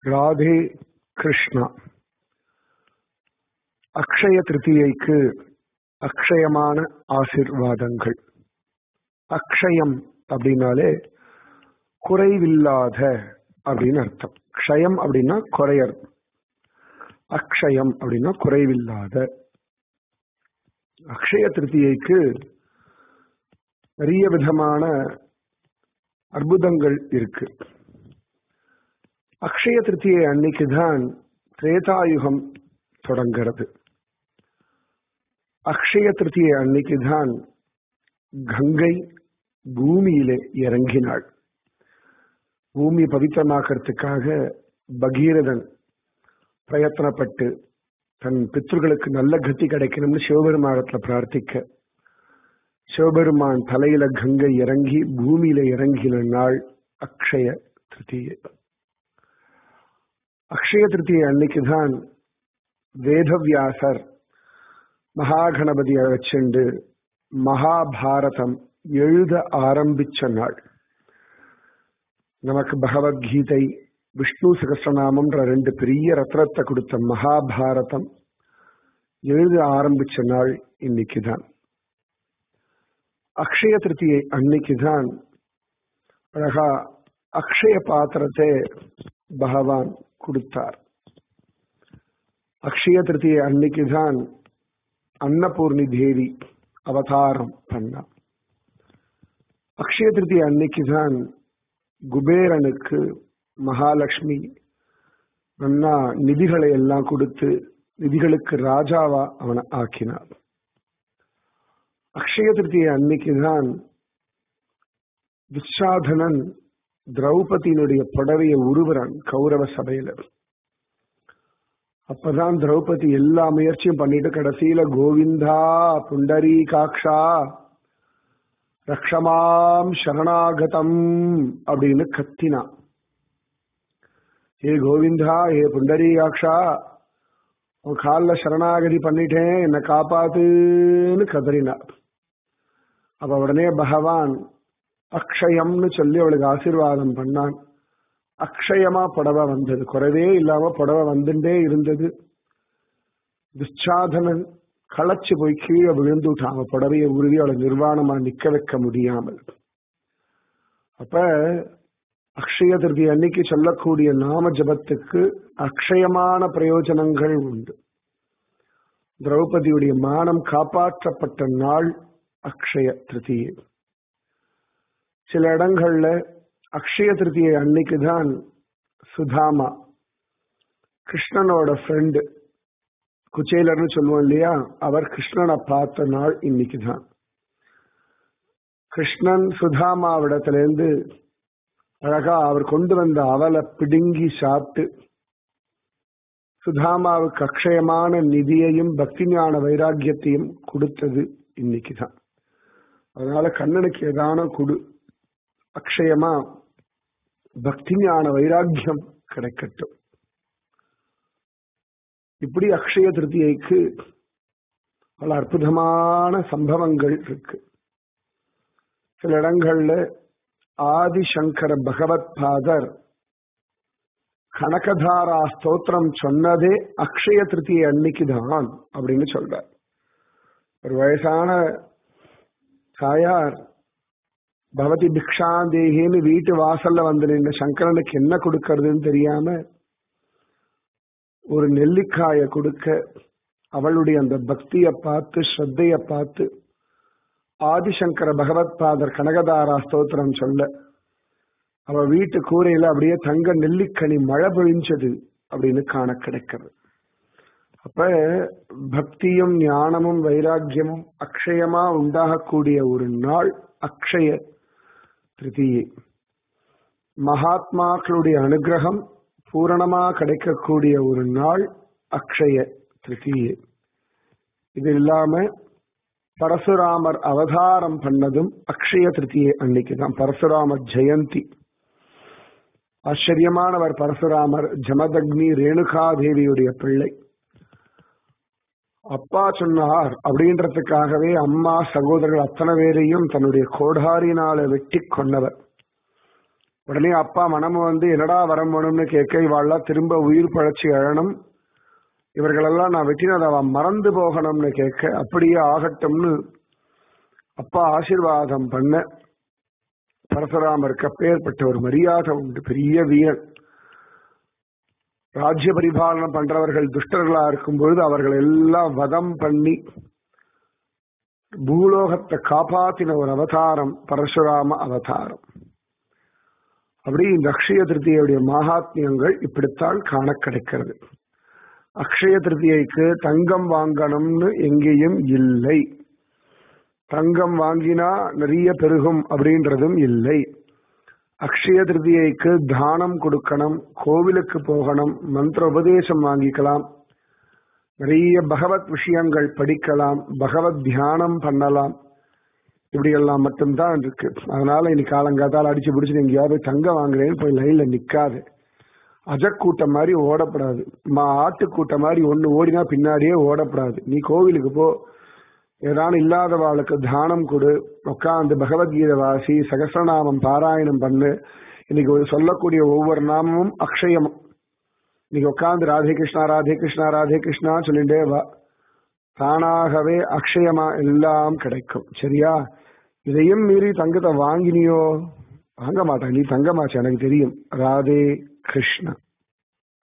ராதே கிருஷ்ணா அக்ஷய திருத்தியைக்கு அக்ஷயமான ஆசிர்வாதங்கள் அக்ஷயம் அப்படின்னாலே குறைவில்லாத அப்படின்னு அர்த்தம் க்ஷயம் அப்படின்னா குறையர் அக்ஷயம் அப்படின்னா குறைவில்லாத அக்ஷய திருத்தியைக்கு நிறைய விதமான அற்புதங்கள் இருக்கு அக்ஷய திருத்தியை அன்னைக்கு தான் திரேதாயுகம் தொடங்கிறது அக்ஷய திருத்தியை அன்னைக்கு தான் கங்கை பூமியிலே இறங்கினாள் பூமி பவித்திரமாக்கிறதுக்காக பகீரதன் பிரயத்தனப்பட்டு தன் பித்ருகளுக்கு நல்ல கத்தி கிடைக்கணும்னு சிவபெருமானத்துல பிரார்த்திக்க சிவபெருமான் தலையில கங்கை இறங்கி பூமியில இறங்கின நாள் அக்ஷய திருத்தியை அக்ஷய திருத்தியை அன்னைக்குதான் வேதவியாசர் மகாகணபதியை வச்சுண்டு மகாபாரதம் எழுத ஆரம்பிச்ச நாள் நமக்கு பகவத்கீதை விஷ்ணு சகசிரநாமம்ன்ற ரெண்டு பெரிய ரத்னத்தை கொடுத்த மகாபாரதம் எழுத ஆரம்பிச்ச நாள் இன்னைக்கு தான் அக்ஷய திருத்தியை அன்னைக்கு தான் அழகா அக்ஷய பாத்திரத்தை பகவான் கொடுத்தார் அக்ஷய திருத்தியை அன்னைக்கு தான் அன்னபூர்ணி தேவி அவதாரம் பண்ணா அக்ஷய திருத்தியை அன்னைக்கு தான் குபேரனுக்கு மகாலட்சுமி நன்னா நிதிகளை எல்லாம் கொடுத்து நிதிகளுக்கு ராஜாவா அவனை ஆக்கினார் அக்ஷய திருத்தியை அன்னைக்கு தான் துச்சாதனன் திரௌபதியினுடைய புடவையை உருவுறான் கௌரவ சபையில அப்பதான் திரௌபதி எல்லா முயற்சியும் பண்ணிட்டு கடைசியில கோவிந்தா புண்டரி காக்ஷா ரக்ஷமாம் சரணாகதம் அப்படின்னு கத்தினா ஏ கோவிந்தா ஏ புண்டரீகாட்சா உன் காலில் சரணாகதி பண்ணிட்டேன் என்னை காப்பாத்துன்னு கதறினார் அப்ப உடனே பகவான் அக்ஷயம்னு சொல்லி அவளுக்கு ஆசீர்வாதம் பண்ணான் அக்ஷயமா புடவை வந்தது குறைவே இல்லாம புடவை வந்துட்டே இருந்தது துச்சாதனன் களைச்சு போய் கீழே விழுந்துட்டான் அவன் புடவையை உருவி அவளை நிர்வாணமா நிக்க வைக்க முடியாமல் அப்ப அக்ஷய திருதி அன்னைக்கு சொல்லக்கூடிய நாம ஜபத்துக்கு அக்ஷயமான பிரயோஜனங்கள் உண்டு திரௌபதியுடைய மானம் காப்பாற்றப்பட்ட நாள் அக்ஷய திருதியை சில இடங்கள்ல அக்ஷய திருதியை அன்னைக்கு தான் சுதாமா கிருஷ்ணனோட ஃப்ரெண்டு குச்சேலர்னு சொல்லுவோம் இல்லையா அவர் கிருஷ்ணனை பார்த்த நாள் இன்னைக்கு தான் கிருஷ்ணன் சுதாமாவிடத்திலேருந்து அழகா அவர் கொண்டு வந்த அவலை பிடுங்கி சாப்பிட்டு சுதாமாவுக்கு அக்ஷயமான நிதியையும் பக்தி ஞான வைராக்கியத்தையும் கொடுத்தது இன்னைக்கு தான் அதனால கண்ணனுக்கு ஏதான கொடு அக்ஷயமா பக்தி ஞான வைராக்கியம் கிடைக்கட்டும் இப்படி அக்ஷய திருத்தியைக்கு பல அற்புதமான சம்பவங்கள் இருக்கு சில இடங்கள்ல ஆதிசங்கர பகவத் பாதர் கனகதாரா ஸ்தோத்திரம் சொன்னதே அக்ஷய திருத்தியை அன்னைக்கு தான் அப்படின்னு சொல்றார் ஒரு வயசான தாயார் பவதி பிக்ஷாந்தேகின்னு வீட்டு வாசல்ல வந்து நின்ற சங்கரனுக்கு என்ன கொடுக்கறதுன்னு தெரியாம ஒரு நெல்லிக்காய கொடுக்க அவளுடைய அந்த பக்தியை பார்த்து ஸ்ரத்தைய பார்த்து ஆதிசங்கர பகவத் பாதர் கனகதாரா ஸ்தோத்திரம் சொல்ல அவ வீட்டு கூரையில அப்படியே தங்க நெல்லிக்கனி மழை பொழிஞ்சது அப்படின்னு காண கிடைக்கிறது அப்ப பக்தியும் ஞானமும் வைராக்கியமும் அக்ஷயமா உண்டாகக்கூடிய ஒரு நாள் அக்ஷய திருதியை மகாத்மாக்களுடைய அனுகிரகம் பூரணமா கிடைக்கக்கூடிய ஒரு நாள் அக்ஷய திருதியை இது இல்லாம பரசுராமர் அவதாரம் பண்ணதும் அக்ஷய திருத்தியை அன்னைக்கு தான் பரசுராமர் ஜெயந்தி ஆச்சரியமானவர் பரசுராமர் ஜமதக்னி ரேணுகா தேவியுடைய பிள்ளை அப்பா சொன்னார் அப்படின்றதுக்காகவே அம்மா சகோதரர்கள் அத்தனை பேரையும் தன்னுடைய கோடாரினால வெட்டி கொண்டவர் உடனே அப்பா மனம் வந்து என்னடா வரம் வேணும்னு கேட்க இவாள்லாம் திரும்ப உயிர் பழச்சி எழணும் இவர்களெல்லாம் நான் வெட்டினதை அவன் மறந்து போகணும்னு கேட்க அப்படியே ஆகட்டும்னு அப்பா ஆசீர்வாதம் பண்ண பரசுராமருக்கு அப்பேற்பட்ட ஒரு மரியாதை உண்டு பெரிய வீரன் ராஜ்ய பரிபாலனம் பண்றவர்கள் துஷ்டர்களா இருக்கும் பொழுது அவர்கள் எல்லாம் வதம் பண்ணி பூலோகத்தை காப்பாத்தின ஒரு அவதாரம் பரசுராம அவதாரம் அப்படி இந்த அக்ஷய திருத்தியுடைய மகாத்மியங்கள் இப்படித்தான் காண கிடைக்கிறது அக்ஷய திருத்தியைக்கு தங்கம் வாங்கணும்னு எங்கேயும் இல்லை தங்கம் வாங்கினா நிறைய பெருகும் அப்படின்றதும் இல்லை அக்ஷய திருதியைக்கு தானம் கொடுக்கணும் கோவிலுக்கு போகணும் மந்திர உபதேசம் வாங்கிக்கலாம் நிறைய பகவத் விஷயங்கள் படிக்கலாம் பகவத் தியானம் பண்ணலாம் இப்படி எல்லாம் மட்டும்தான் இருக்கு அதனால இன்னைக்கு காலங்காத்தால் அடிச்சு பிடிச்சி எங்கேயாவது தங்கம் வாங்குறேன்னு போய் லைன்ல நிக்காது அஜக்கூட்டம் மாதிரி ஓடப்படாது மா ஆட்டுக்கூட்டம் மாதிரி ஒன்னு ஓடினா பின்னாடியே ஓடப்படாது நீ கோவிலுக்கு போ ஏதானும் இல்லாதவாளுக்கு தானம் கொடு உட்காந்து பகவத்கீதை வாசி சகசிரநாமம் பாராயணம் பண்ணு இன்னைக்கு ஒரு சொல்லக்கூடிய ஒவ்வொரு நாமமும் அக்ஷயம் இன்னைக்கு உட்காந்து ராதே கிருஷ்ணா ராதே கிருஷ்ணா ராதே கிருஷ்ணா சொல்லிட்டே வா தானாகவே அக்ஷயமா எல்லாம் கிடைக்கும் சரியா இதையும் மீறி தங்கத்தை வாங்கினியோ வாங்க மாட்டேன் நீ தங்கமாச்சு எனக்கு தெரியும் ராதே கிருஷ்ணா